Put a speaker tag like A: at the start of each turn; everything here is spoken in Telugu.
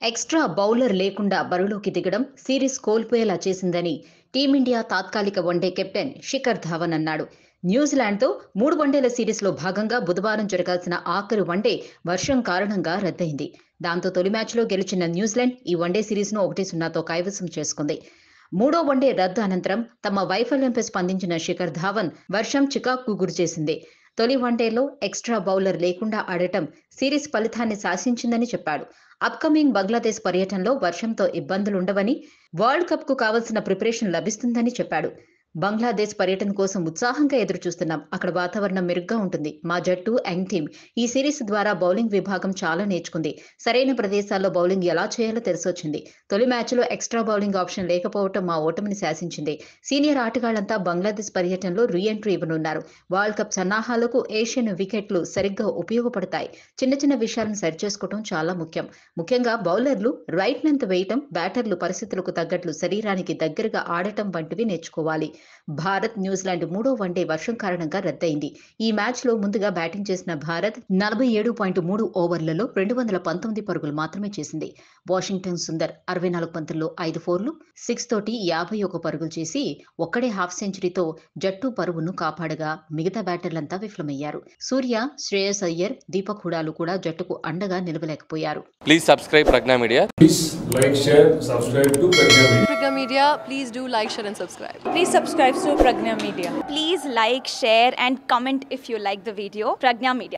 A: ఎక్స్ట్రా బౌలర్ లేకుండా బరిలోకి దిగడం సిరీస్ కోల్పోయేలా చేసిందని టీమిండియా తాత్కాలిక వన్డే కెప్టెన్ శిఖర్ ధావన్ అన్నాడు న్యూజిలాండ్తో మూడు వన్డేల సిరీస్లో భాగంగా బుధవారం జరగాల్సిన ఆఖరి వన్డే వర్షం కారణంగా రద్దయింది దాంతో తొలి మ్యాచ్లో గెలిచిన న్యూజిలాండ్ ఈ వన్డే సిరీస్ను ఒకటి సున్నాతో కైవసం చేసుకుంది మూడో వన్డే రద్దు అనంతరం తమ వైఫల్యంపై స్పందించిన శిఖర్ ధావన్ వర్షం చికాకు గురిచేసింది తొలి వన్డేలో ఎక్స్ట్రా బౌలర్ లేకుండా ఆడటం సిరీస్ ఫలితాన్ని శాసించిందని చెప్పాడు అప్కమింగ్ బంగ్లాదేశ్ పర్యటనలో వర్షంతో ఇబ్బందులుండవని వరల్డ్ కప్ కు కావలసిన ప్రిపరేషన్ లభిస్తుందని చెప్పాడు బంగ్లాదేశ్ పర్యటన కోసం ఉత్సాహంగా ఎదురు చూస్తున్నాం అక్కడ వాతావరణం మెరుగ్గా ఉంటుంది మా జట్టు యంగ్ టీం ఈ సిరీస్ ద్వారా బౌలింగ్ విభాగం చాలా నేర్చుకుంది సరైన ప్రదేశాల్లో బౌలింగ్ ఎలా చేయాలో తెలిసొచ్చింది తొలి మ్యాచ్లో ఎక్స్ట్రా బౌలింగ్ ఆప్షన్ లేకపోవటం మా ఓటమిని శాసించింది సీనియర్ ఆటగాళ్లంతా బంగ్లాదేశ్ పర్యటనలో రీ ఎంట్రీ ఇవ్వనున్నారు వరల్డ్ కప్ సన్నాహాలకు ఏషియన్ వికెట్లు సరిగ్గా ఉపయోగపడతాయి చిన్న చిన్న విషయాలను సరిచేసుకోవడం చాలా ముఖ్యం ముఖ్యంగా బౌలర్లు రైట్ లెంత్ వేయటం బ్యాటర్లు పరిస్థితులకు తగ్గట్లు శరీరానికి దగ్గరగా ఆడటం వంటివి నేర్చుకోవాలి భారత్ న్యూజిలాండ్ మూడో వన్డే వర్షం కారణంగా రద్దయింది ఈ మ్యాచ్లో ముందుగా బ్యాటింగ్ చేసిన భారత్ నలభై ఏడు పాయింట్ మూడు ఓవర్లలో రెండు వందల పంతొమ్మిది పరుగులు మాత్రమే చేసింది వాషింగ్టన్ సుందర్ అరవై నాలుగు పంతుల్లో ఐదు ఫోర్లు సిక్స్ తోటి యాభై ఒక పరుగులు చేసి ఒక్కడే హాఫ్ సెంచరీతో జట్టు పరువును కాపాడగా మిగతా బ్యాటర్లంతా విఫలమయ్యారు సూర్య శ్రేయస్ అయ్యర్ దీపక్ హుడాలు కూడా జట్టుకు అండగా నిలవలేకపోయారు
B: Please subscribe Pragna Media.
C: Please like, share, subscribe to Pragya Media.
D: Pragya Media, please do like, share, and subscribe.
E: Please subscribe to Pragna Media.
F: Please like, share, and comment if you like the video. Pragna Media.